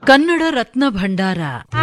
ಕನ್ನಡ ರತ್ನ ಭಂಡಾರ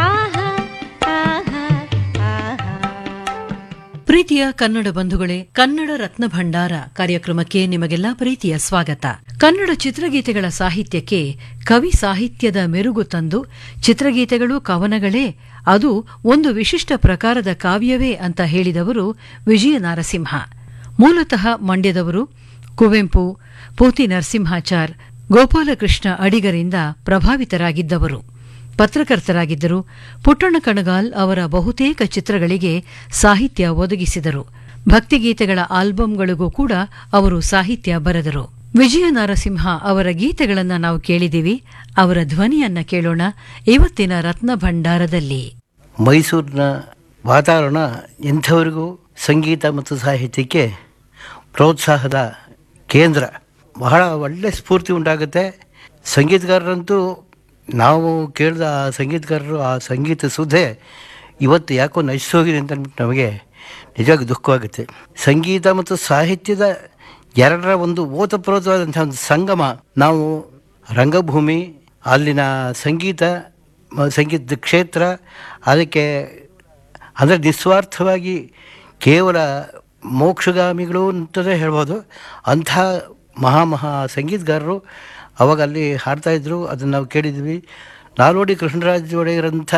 ಪ್ರೀತಿಯ ಕನ್ನಡ ಬಂಧುಗಳೇ ಕನ್ನಡ ರತ್ನ ಭಂಡಾರ ಕಾರ್ಯಕ್ರಮಕ್ಕೆ ನಿಮಗೆಲ್ಲ ಪ್ರೀತಿಯ ಸ್ವಾಗತ ಕನ್ನಡ ಚಿತ್ರಗೀತೆಗಳ ಸಾಹಿತ್ಯಕ್ಕೆ ಕವಿ ಸಾಹಿತ್ಯದ ಮೆರುಗು ತಂದು ಚಿತ್ರಗೀತೆಗಳು ಕವನಗಳೇ ಅದು ಒಂದು ವಿಶಿಷ್ಟ ಪ್ರಕಾರದ ಕಾವ್ಯವೇ ಅಂತ ಹೇಳಿದವರು ವಿಜಯ ನಾರಸಿಂಹ ಮೂಲತಃ ಮಂಡ್ಯದವರು ಕುವೆಂಪು ಪೂತಿ ನರಸಿಂಹಾಚಾರ್ ಗೋಪಾಲಕೃಷ್ಣ ಅಡಿಗರಿಂದ ಪ್ರಭಾವಿತರಾಗಿದ್ದವರು ಪತ್ರಕರ್ತರಾಗಿದ್ದರು ಪುಟ್ಟಣ್ಣ ಕಣಗಾಲ್ ಅವರ ಬಹುತೇಕ ಚಿತ್ರಗಳಿಗೆ ಸಾಹಿತ್ಯ ಒದಗಿಸಿದರು ಭಕ್ತಿಗೀತೆಗಳ ಆಲ್ಬಂಗಳಿಗೂ ಕೂಡ ಅವರು ಸಾಹಿತ್ಯ ಬರೆದರು ವಿಜಯ ನಾರಸಿಂಹ ಅವರ ಗೀತೆಗಳನ್ನ ನಾವು ಕೇಳಿದಿವಿ ಅವರ ಧ್ವನಿಯನ್ನ ಕೇಳೋಣ ಇವತ್ತಿನ ರತ್ನ ಭಂಡಾರದಲ್ಲಿ ಮೈಸೂರಿನ ವಾತಾವರಣ ಎಂಥವರಿಗೂ ಸಂಗೀತ ಮತ್ತು ಸಾಹಿತ್ಯಕ್ಕೆ ಪ್ರೋತ್ಸಾಹದ ಕೇಂದ್ರ ಬಹಳ ಒಳ್ಳೆ ಸ್ಫೂರ್ತಿ ಉಂಟಾಗುತ್ತೆ ಸಂಗೀತಗಾರರಂತೂ ನಾವು ಕೇಳಿದ ಆ ಸಂಗೀತಗಾರರು ಆ ಸಂಗೀತ ಸುಧೆ ಇವತ್ತು ಯಾಕೋ ನಶಿಸೋಗಿದೆ ಅಂತ ಅಂದ್ಬಿಟ್ಟು ನಮಗೆ ನಿಜವಾಗಿ ದುಃಖವಾಗುತ್ತೆ ಸಂಗೀತ ಮತ್ತು ಸಾಹಿತ್ಯದ ಎರಡರ ಒಂದು ಓತಪ್ರೋತವಾದಂಥ ಒಂದು ಸಂಗಮ ನಾವು ರಂಗಭೂಮಿ ಅಲ್ಲಿನ ಸಂಗೀತ ಮ- ಸಂಗೀತದ ಕ್ಷೇತ್ರ ಅದಕ್ಕೆ ಅಂದರೆ ನಿಸ್ವಾರ್ಥವಾಗಿ ಕೇವಲ ಮೋಕ್ಷಗಾಮಿಗಳು ಅಂತಲೇ ಹೇಳ್ಬೋದು ಅಂಥ ಮಹಾ ಮಹಾ ಸಂಗೀತಗಾರರು ಅವಾಗ ಅಲ್ಲಿ ಹಾಡ್ತಾಯಿದ್ರು ಅದನ್ನು ನಾವು ಕೇಳಿದ್ವಿ ನಾಲ್ವಡಿ ಕೃಷ್ಣರಾಜ ಒಡೆಯರಂಥ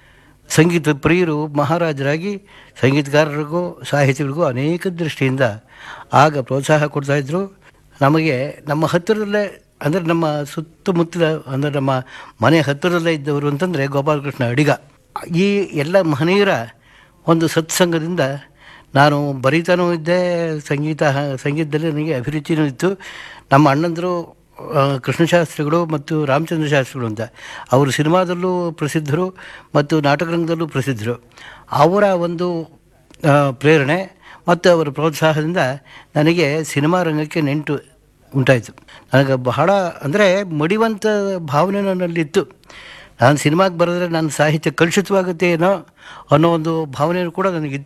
ಸಂಗೀತ ಪ್ರಿಯರು ಮಹಾರಾಜರಾಗಿ ಸಂಗೀತಗಾರರಿಗೂ ಸಾಹಿತಿಗಳಿಗೂ ಅನೇಕ ದೃಷ್ಟಿಯಿಂದ ಆಗ ಪ್ರೋತ್ಸಾಹ ಕೊಡ್ತಾಯಿದ್ರು ನಮಗೆ ನಮ್ಮ ಹತ್ತಿರದಲ್ಲೇ ಅಂದರೆ ನಮ್ಮ ಸುತ್ತಮುತ್ತಲ ಅಂದರೆ ನಮ್ಮ ಮನೆ ಹತ್ತಿರದಲ್ಲೇ ಇದ್ದವರು ಅಂತಂದರೆ ಗೋಪಾಲಕೃಷ್ಣ ಅಡಿಗ ಈ ಎಲ್ಲ ಮಹನೀಯರ ಒಂದು ಸತ್ಸಂಗದಿಂದ ನಾನು ಬರೀತಾನೂ ಇದ್ದೆ ಸಂಗೀತ ಸಂಗೀತದಲ್ಲಿ ನನಗೆ ಅಭಿರುಚಿನೂ ಇತ್ತು ನಮ್ಮ ಅಣ್ಣಂದರು ಆ, ಕೃಷ್ಣಶಾಸ್ತ್ರಿಗಳು ಮತ್ತು ರಾಮಚಂದ್ರ ಶಾಸ್ತ್ರಿಗಳು ಅಂತ ಅವರು ಸಿನಿಮಾದಲ್ಲೂ ಪ್ರಸಿದ್ಧರು ಮತ್ತು ನಾಟಕರಂಗದಲ್ಲೂ ಪ್ರಸಿದ್ಧರು ಅವರ ಒಂದು ಆ, ಪ್ರೇರಣೆ ಮತ್ತು ಅವರ ಪ್ರೋತ್ಸಾಹದಿಂದ ನನಗೆ ಸಿನಿಮಾ ರಂಗಕ್ಕೆ ನೆಂಟು ಉಂಟಾಯಿತು ನನಗೆ ಬಹಳ ಅಂದರೆ ಮಡಿವಂತ ಭಾವನೆ ನನ್ನಲ್ಲಿತ್ತು ನಾನು ಸಿನಿಮಾಗೆ ಬರೆದ್ರೆ ನನ್ನ ಸಾಹಿತ್ಯ ಕಲುಷಿತವಾಗುತ್ತೆ ಏನೋ ಅನ್ನೋ ಒಂದು ಭಾವನೆಯೂ ಕೂಡ ನನಗಿತ್ತು